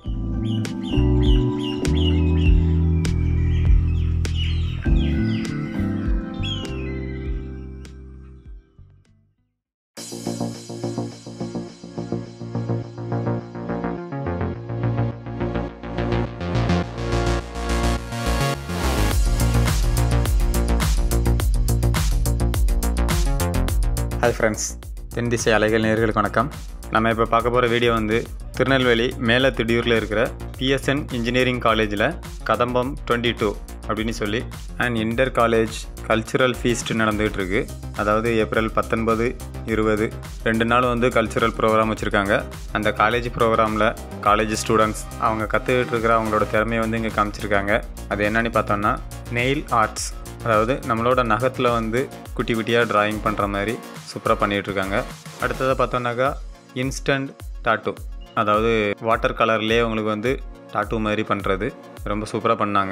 hi friends தென் திசை அலைகள் நேர்களுக்கு வணக்கம் நம்ம இப்போ பார்க்க போகிற வீடியோ வந்து திருநெல்வேலி மேலே திடீரில் இருக்கிற பிஎஸ்என் இன்ஜினியரிங் காலேஜில் கதம்பம் டுவெண்ட்டி டூ அப்படின்னு சொல்லி and inter college cultural fest நடந்துகிட்டு இருக்கு அதாவது ஏப்ரல் பத்தொன்பது இருபது ரெண்டு நாள் வந்து கல்ச்சுரல் ப்ரோக்ராம் வச்சுருக்காங்க அந்த காலேஜ் ப்ரோக்ராமில் காலேஜ் ஸ்டூடெண்ட்ஸ் அவங்க கற்றுக்கிட்டு இருக்கிற அவங்களோட திறமையை வந்து இங்கே காமிச்சிருக்காங்க அது என்னன்னு பார்த்தோன்னா நெயில் ஆர்ட்ஸ் அதாவது நம்மளோட நகத்தில் வந்து குட்டி குட்டியாக டிராயிங் பண்ணுற மாதிரி சூப்பராக பண்ணிகிட்ருக்காங்க அடுத்ததாக பார்த்தோன்னாக்கா இன்ஸ்டன்ட் டாட்டூ அதாவது வாட்டர் கலர்லேயே உங்களுக்கு வந்து டாட்டூ மாதிரி பண்ணுறது ரொம்ப சூப்பராக பண்ணாங்க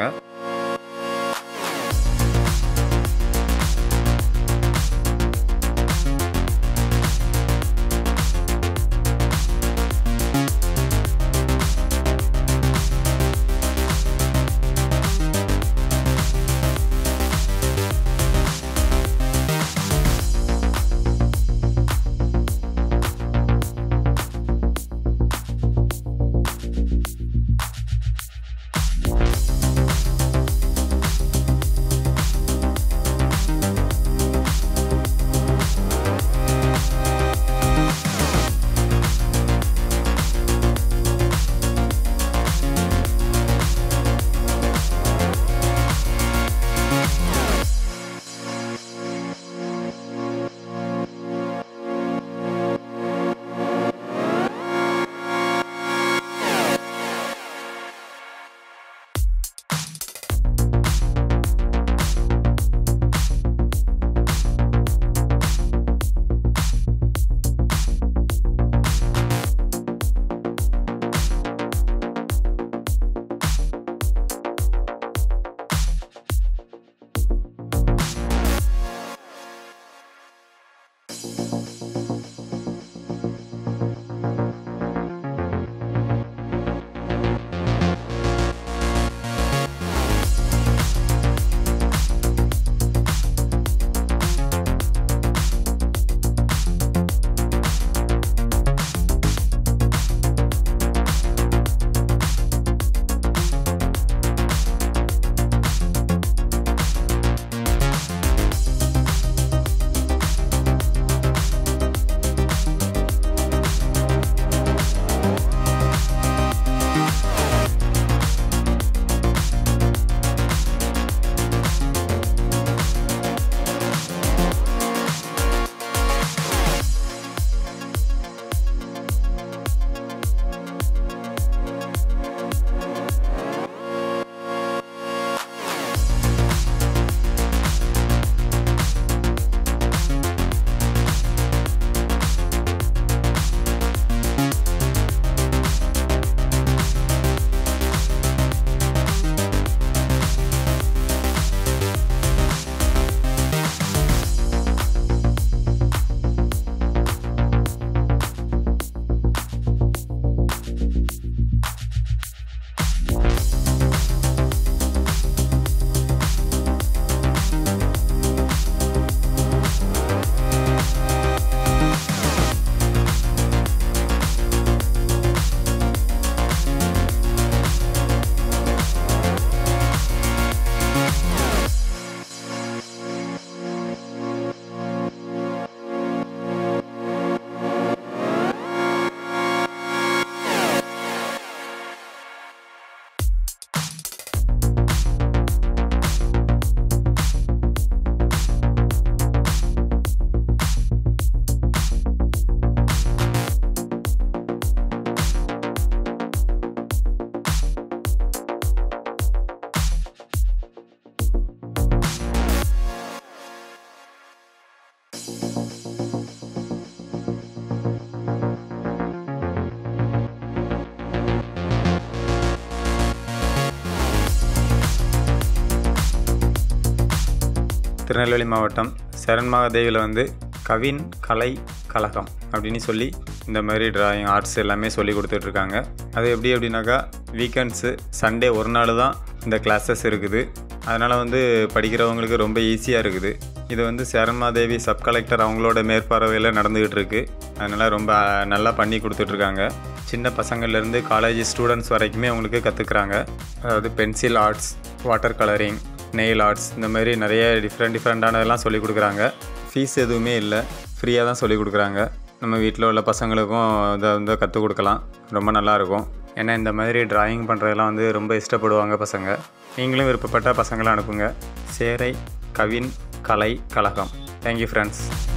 திருநெல்வேலி மாவட்டம் சரண்மகாதேவியில் வந்து கவின் கலை கழகம் அப்படின்னு சொல்லி இந்த மாதிரி டிராயிங் ஆர்ட்ஸ் எல்லாமே சொல்லி கொடுத்துட்ருக்காங்க அது எப்படி அப்படின்னாக்கா வீக்கெண்ட்ஸு சண்டே ஒரு நாள் தான் இந்த கிளாஸஸ் இருக்குது அதனால் வந்து படிக்கிறவங்களுக்கு ரொம்ப ஈஸியாக இருக்குது இது வந்து சேரன்மாதேவி சப் கலெக்டர் அவங்களோட மேற்பார்வையில் நடந்துக்கிட்டு இருக்கு அதனால் ரொம்ப நல்லா பண்ணி கொடுத்துட்ருக்காங்க சின்ன பசங்கள்லேருந்து காலேஜ் ஸ்டூடெண்ட்ஸ் வரைக்குமே அவங்களுக்கு கற்றுக்குறாங்க அதாவது pencil arts water colouring nail arts இந்த மாதிரி நிறைய டிஃப்ரெண்ட் டிஃப்ரெண்ட்டானதெல்லாம் சொல்லி கொடுக்குறாங்க ஃபீஸ் எதுவுமே இல்லை ஃப்ரீயாக தான் சொல்லி கொடுக்குறாங்க நம்ம வீட்டில் உள்ள பசங்களுக்கும் இதை வந்து கற்றுக் கொடுக்கலாம் ரொம்ப நல்லாயிருக்கும் ஏன்னா இந்த மாதிரி டிராயிங் பண்ணுறதெல்லாம் வந்து ரொம்ப இஷ்டப்படுவாங்க பசங்க நீங்களும் விருப்பப்பட்ட பசங்களை அனுப்புங்க சேரை கவின் கலை கழகம் தேங்க்யூ ஃப்ரெண்ட்ஸ்